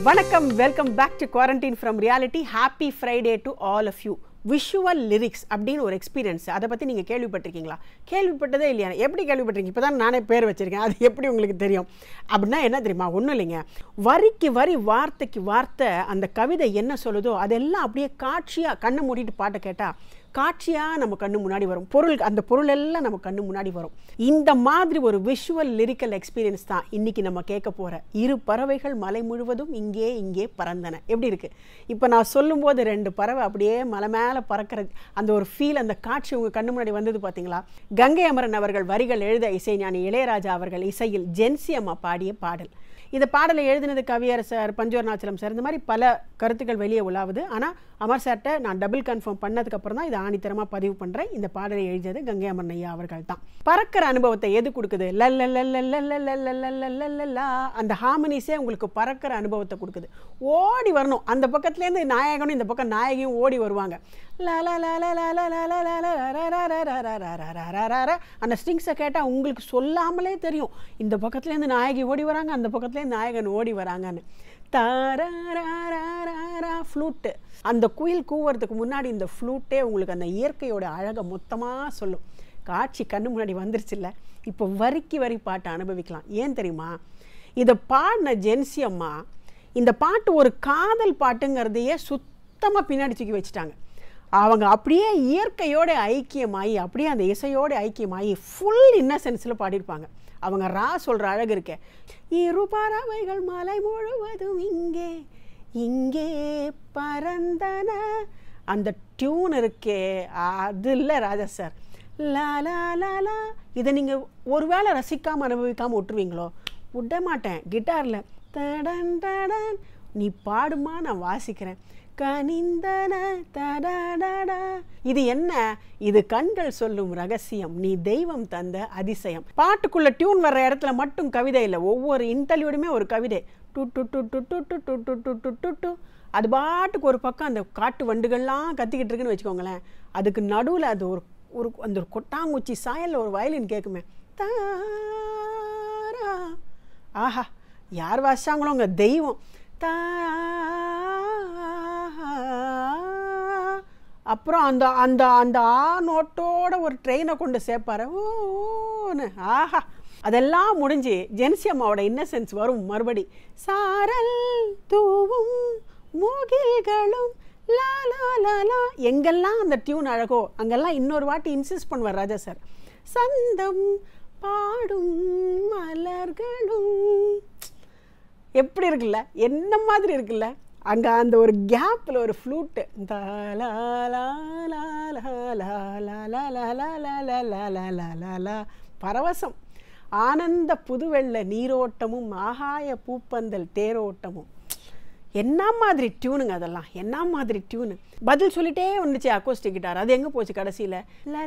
வணக்கம் welcome back to quarantine from reality happy Friday to all of you visual lyrics அப்படின்னு ஒரு experience அதை பற்றி நீங்கள் கேள்விப்பட்டிருக்கீங்களா கேள்விப்பட்டதே இல்லையா எப்படி கேள்விப்பட்டிருக்கீங்க இப்போ தான் நானே பேர் வச்சுருக்கேன் அது எப்படி உங்களுக்கு தெரியும் அப்படின்னா என்ன தெரியுமா ஒன்றும் இல்லைங்க வரிக்கு வரி வார்த்தைக்கு வார்த்தை அந்த கவிதை என்ன சொல்லுதோ அதெல்லாம் அப்படியே காட்சியாக கண்ணை மூடிட்டு பாட்டை கேட்டால் காட்சியாக நம்ம கண்ணு முன்னாடி வரும் பொருள் அந்த பொருள் எல்லாம் நம்ம கண்ணு முன்னாடி வரும் இந்த மாதிரி ஒரு விஷுவல் லிரிக்கல் எக்ஸ்பீரியன்ஸ் தான் இன்னைக்கு நம்ம கேட்க போகிற இரு பறவைகள் மலை முழுவதும் இங்கே இங்கே பறந்தன எப்படி இருக்கு இப்போ நான் சொல்லும்போது ரெண்டு பறவை அப்படியே மலை மேலே பறக்கிற அந்த ஒரு ஃபீல் அந்த காட்சி உங்கள் கண்ணு முன்னாடி வந்தது பார்த்தீங்களா கங்கை அமரன் அவர்கள் வரிகள் எழுத இசைஞானி இளையராஜா அவர்கள் இசையில் ஜென்சி அம்மா பாடிய பாடல் இந்த பாடலை எழுதினது கவியரசர் பஞ்சோர்நாச்சலம் சார் இந்த மாதிரி பல கருத்துக்கள் வெளியே உலாவுது ஆனால் அமர் சார்ட்ட நான் டபுள் கன்ஃபார்ம் பண்ணதுக்கப்புறம் தான் இதை ஆணித்தரமாக பதிவு பண்ணுறேன் இந்த பாடலை எழுதியது கங்கை அமரன் ஐயா அவர்கள் தான் பறக்கிற அனுபவத்தை எது கொடுக்குது லல்லா அந்த ஹார்மனிஸே உங்களுக்கு பறக்கிற அனுபவத்தை கொடுக்குது ஓடி வரணும் அந்த பக்கத்துலேருந்து நாயகனும் இந்த பக்கம் நாயகியும் ஓடி வருவாங்க அந்த ஸ்ட்ரிங்ஸை கேட்டால் உங்களுக்கு சொல்லாமலே தெரியும் இந்த பக்கத்துலேருந்து நாயகி ஓடி வராங்க அந்த பக்கத்துலேருந்து நாயகன் ஓடி வராங்கன்னு தாரா ஃப்ளூட்டு அந்த குயில் கூவுறதுக்கு முன்னாடி இந்த ஃப்ளூட்டே உங்களுக்கு அந்த இயற்கையோட அழகை மொத்தமாக சொல்லும் காட்சி கண்ணு முன்னாடி வந்துருச்சுல்ல இப்போ வரிக்கு வரி பாட்டை அனுபவிக்கலாம் ஏன் தெரியுமா இதை பாடின ஜென்சி அம்மா இந்த பாட்டு ஒரு காதல் பாட்டுங்கிறதையே சுத்தமாக பின்னாடி தூக்கி வச்சுட்டாங்க அவங்க அப்படியே இயற்கையோட ஐக்கியமாகி அப்படியே அந்த இசையோட ஐக்கியமாகி ஃபுல் இன்னசென்ஸில் பாடியிருப்பாங்க அவங்க ரா சொல்கிற அழகு இருக்கே இரு பறவைகள் மலை முழுவதும் இங்கே இங்கே பறந்தன அந்த டியூன் இருக்கே அது இல்லை ராஜா சார் லா லா லா லா இதை நீங்கள் ஒருவேளை ரசிக்காமல் அனுபவிக்காமல் விட்டுருவீங்களோ விட மாட்டேன் கிட்டாரில் தடன் தடன் நீ பாடுமா நான் வாசிக்கிறேன் கனிந்தன தடடடா இது என்ன இது கண்கள் சொல்லும் ரகசியம் நீ தெய்வம் தந்த அதிசயம் பாட்டுக்குள்ள டியூன் வர்ற இடத்துல மட்டும் கவிதை இல்லை ஒவ்வொரு இன்டர்வியூடுமே ஒரு கவிதை டு டு டு டு டு டு டு டு டு டு டு டு அது பாட்டுக்கு ஒரு பக்கம் அந்த காட்டு வண்டுகள்லாம் கத்திக்கிட்டு இருக்குன்னு வச்சுக்கோங்களேன் அதுக்கு நடுவில் அது ஒரு ஒரு அந்த ஒரு கொட்டாங்குச்சி சாயலில் ஒரு வயலின் கேட்குமே தாரா ஆஹா யார் வாசிச்சாங்களோ உங்க தெய்வம் தா அப்புறம் அந்த அந்த அந்த ஆ நோட்டோட ஒரு ட்ரெயினை கொண்டு சேர்ப்பாரு ஓன்னு ஆஹா அதெல்லாம் முடிஞ்சு ஜென்சி அம்மாவோட இன்னசென்ஸ் வரும் மறுபடி சாரல் தூவும் மூகில்களும் லா லா லா லா எங்கெல்லாம் அந்த டியூன் அழகோ அங்கெல்லாம் இன்னொரு வாட்டி இன்சிஸ்ட் பண்ணுவார் ராஜா சார் சந்தம் பாடும் மலர்களும் எப்படி இருக்குல்ல என்ன மாதிரி இருக்குல்ல அங்கே அந்த ஒரு கேப்பில் ஒரு ஃப்ளூட்டு பரவசம் ஆனந்த புதுவெள்ள நீரோட்டமும் ஆகாய பூப்பந்தல் தேரோட்டமும் என்ன மாதிரி டியூனுங்க அதெல்லாம் என்ன மாதிரி டியூனு பதில் சொல்லிட்டே வந்துச்சு அக்கோஸ்டிக் கிட்டார் அது எங்கே போச்சு கடைசியில்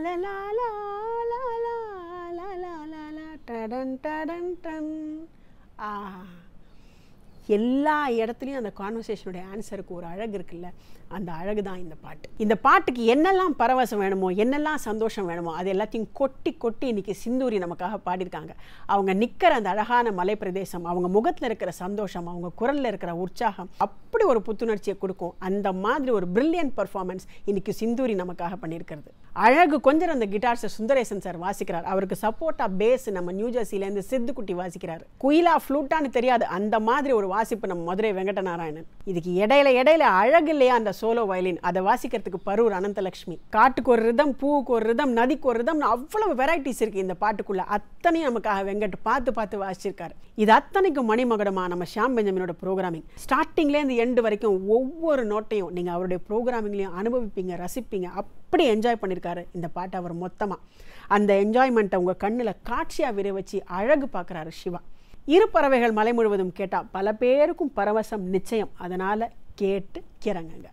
டடன் டடன் டன் ஆ எல்லா இடத்துலையும் அந்த கான்வர்சேஷனுடைய ஆன்சருக்கு ஒரு அழகு இருக்குல்ல அந்த அழகு தான் இந்த பாட்டு இந்த பாட்டுக்கு என்னெல்லாம் பரவசம் வேணுமோ என்னெல்லாம் சந்தோஷம் வேணுமோ அது எல்லாத்தையும் கொட்டி கொட்டி இன்னைக்கு சிந்தூரி நமக்காக பாடியிருக்காங்க அவங்க நிற்கிற அந்த அழகான மலை பிரதேசம் அவங்க முகத்தில் இருக்கிற சந்தோஷம் அவங்க குரலில் இருக்கிற உற்சாகம் அப்படி ஒரு புத்துணர்ச்சியை கொடுக்கும் அந்த மாதிரி ஒரு பிரில்லியன்ட் பர்ஃபார்மன்ஸ் இன்னைக்கு சிந்தூரி நமக்காக பண்ணியிருக்கிறது அழகு கொஞ்சம் அந்த கிட்டார்ஸை சுந்தரேசன் சார் வாசிக்கிறார் அவருக்கு சப்போர்ட்டாக பேஸ் நம்ம நியூ ஜெர்சிலேருந்து சித்துக்குட்டி வாசிக்கிறார் குயிலா ஃப்ளூட்டான்னு தெரியாது அந்த மாதிரி ஒரு வாசிப்பு நம்ம மதுரை வெங்கடநாராயணன் இதுக்கு இடையில இடையில அழகு இல்லையா அந்த சோலோ வயலின் அதை வாசிக்கிறதுக்கு பரூர் அனந்தலட்சுமி காட்டுக்கு ஒரு ரிதம் பூவுக்கு ஒரு ரிதம் நதிக்கு ஒரு ரிதம் அவ்வளவு வெரைட்டிஸ் இருக்கு இந்த பாட்டுக்குள்ள அத்தனையும் நமக்காக வெங்கட் பார்த்து பார்த்து வாசிச்சிருக்காரு இது அத்தனைக்கும் மணிமகுடமா நம்ம ஷாம் பெஞ்சமினோட ப்ரோக்ராமிங் ஸ்டார்டிங்லேருந்து எண்டு வரைக்கும் ஒவ்வொரு நோட்டையும் நீங்கள் அவருடைய ப்ரோக்ராமிங்லையும் அனுபவிப்பீங்க ரசிப்பீங்க அப்படி என்ஜாய் பண்ணியிருக்காரு இந்த பாட்டை அவர் மொத்தமாக அந்த என்ஜாய்மெண்ட்டை உங்கள் கண்ணில் காட்சியாக விரை வச்சு அழகு பார்க்குறாரு சிவா இரு பறவைகள் மலை முழுவதும் கேட்டால் பல பேருக்கும் பரவசம் நிச்சயம் அதனால் கேட்டு கிறங்குங்க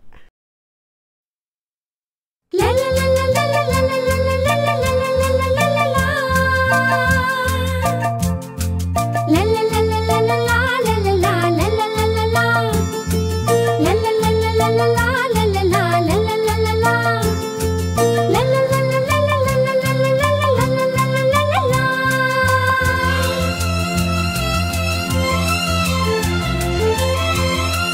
La la la la la la la la la la la la la la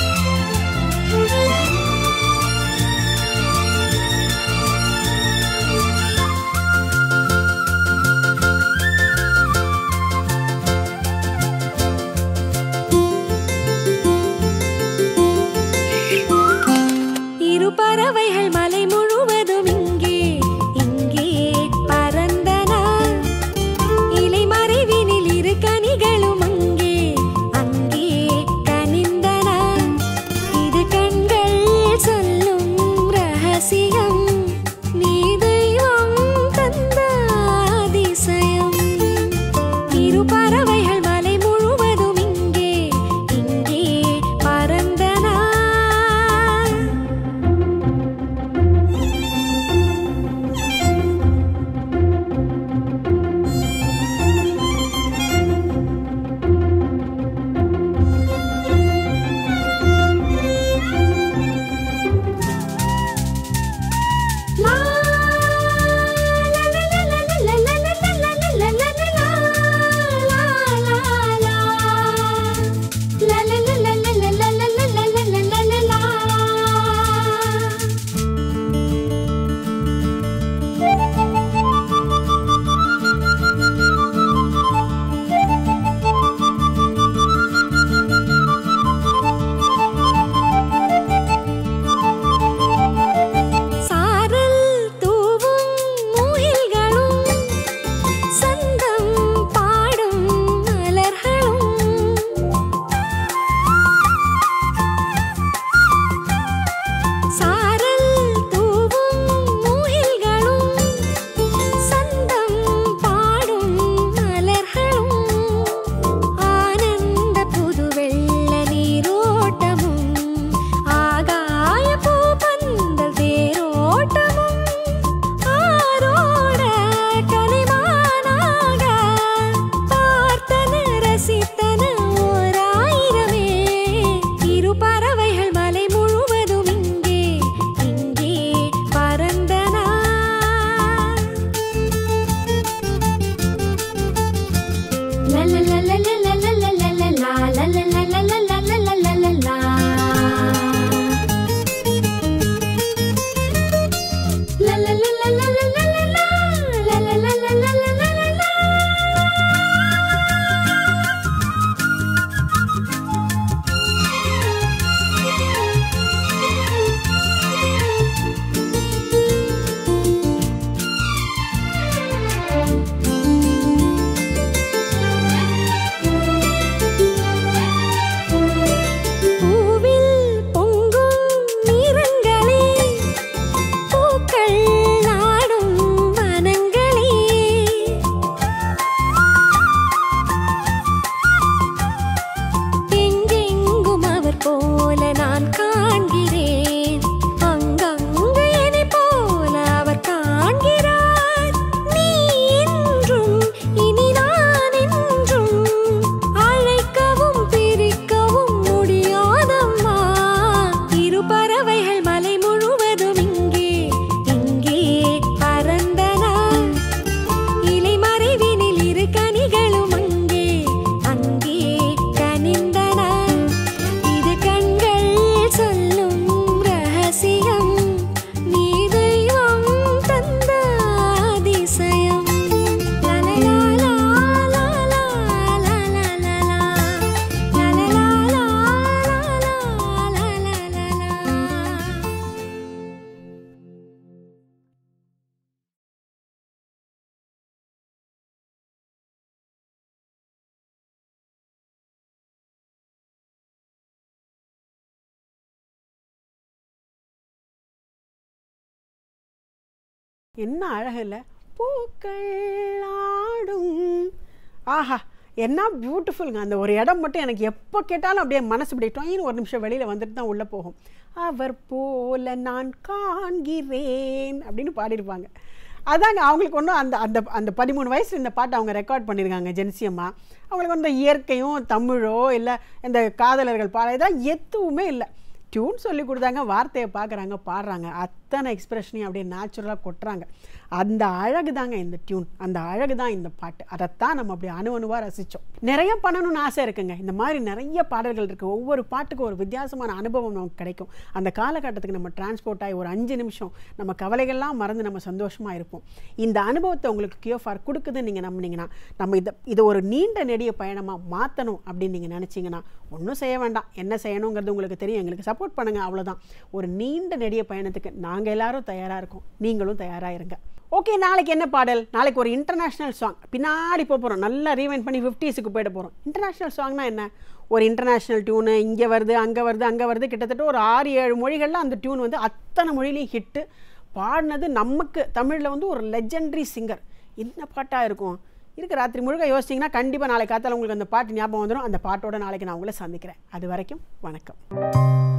என்ன அழகு இல்லை பூக்கள் ஆடும் ஆஹா என்ன பியூட்டிஃபுல்ங்க அந்த ஒரு இடம் மட்டும் எனக்கு எப்போ கேட்டாலும் அப்படியே மனசு இப்படி டொயின்னு ஒரு நிமிஷம் வெளியில் வந்துட்டு தான் உள்ளே போகும் அவர் போல நான் காண்கிறேன் அப்படின்னு பாடியிருப்பாங்க அதாங்க அவங்களுக்கு ஒன்றும் அந்த அந்த அந்த பதிமூணு வயசில் இந்த பாட்டை அவங்க ரெக்கார்ட் பண்ணியிருக்காங்க ஜென்சியம்மா அவங்களுக்கு வந்து இயற்கையும் தமிழோ இல்லை இந்த காதலர்கள் பாட இதெல்லாம் எதுவுமே இல்லை டியூன் சொல்லி கொடுத்தாங்க வார்த்தையை பார்க்குறாங்க பாடுறாங்க அத்தனை எக்ஸ்பிரஷனையும் அப்படியே நேச்சுரலாக கொட்டுறாங்க அந்த அழகு தாங்க இந்த டியூன் அந்த அழகு தான் இந்த பாட்டு அதைத்தான் நம்ம அப்படி அணு அணுவாக ரசித்தோம் நிறைய பண்ணணும்னு ஆசை இருக்குங்க இந்த மாதிரி நிறைய பாடல்கள் இருக்குது ஒவ்வொரு பாட்டுக்கும் ஒரு வித்தியாசமான அனுபவம் நமக்கு கிடைக்கும் அந்த காலகட்டத்துக்கு நம்ம டிரான்ஸ்போர்ட் ஆகி ஒரு அஞ்சு நிமிஷம் நம்ம கவலைகள்லாம் மறந்து நம்ம சந்தோஷமாக இருப்போம் இந்த அனுபவத்தை உங்களுக்கு கியோஃபார் கொடுக்குதுன்னு நீங்கள் நம்பினீங்கன்னா நம்ம இதை இதை ஒரு நீண்ட நெடிய பயணமாக மாற்றணும் அப்படின்னு நீங்கள் நினச்சிங்கன்னா ஒன்றும் செய்ய வேண்டாம் என்ன செய்யணுங்கிறது உங்களுக்கு தெரியும் எங்களுக்கு சப்போர்ட் பண்ணுங்கள் அவ்வளோதான் ஒரு நீண்ட நெடிய பயணத்துக்கு நாங்கள் எல்லாரும் தயாராக இருக்கோம் நீங்களும் தயாராக இருங்க ஓகே நாளைக்கு என்ன பாடல் நாளைக்கு ஒரு இன்டர்நேஷ்னல் சாங் பின்னாடி போக போகிறோம் நல்லா ரீவைண்ட் பண்ணி ஃபிஃப்டிஸுக்கு போயிட போகிறோம் இன்டர்நேஷ்னல் சாங்னா என்ன ஒரு இன்டர்நேஷ்னல் டியூனு இங்கே வருது அங்கே வருது அங்கே வருது கிட்டத்தட்ட ஒரு ஆறு ஏழு மொழிகளில் அந்த டியூன் வந்து அத்தனை மொழிலையும் ஹிட்டு பாடினது நமக்கு தமிழில் வந்து ஒரு லெஜெண்டரி சிங்கர் என்ன பாட்டாக இருக்கும் இருக்கு ராத்திரி முழுக்க யோசிச்சிங்கன்னா கண்டிப்பாக நாளைக்கு காத்தால உங்களுக்கு அந்த பாட்டு ஞாபகம் வந்துடும் அந்த பாட்டோட நாளைக்கு நான் உங்களை சந்திக்கிறேன் அது வரைக்கும் வணக்கம்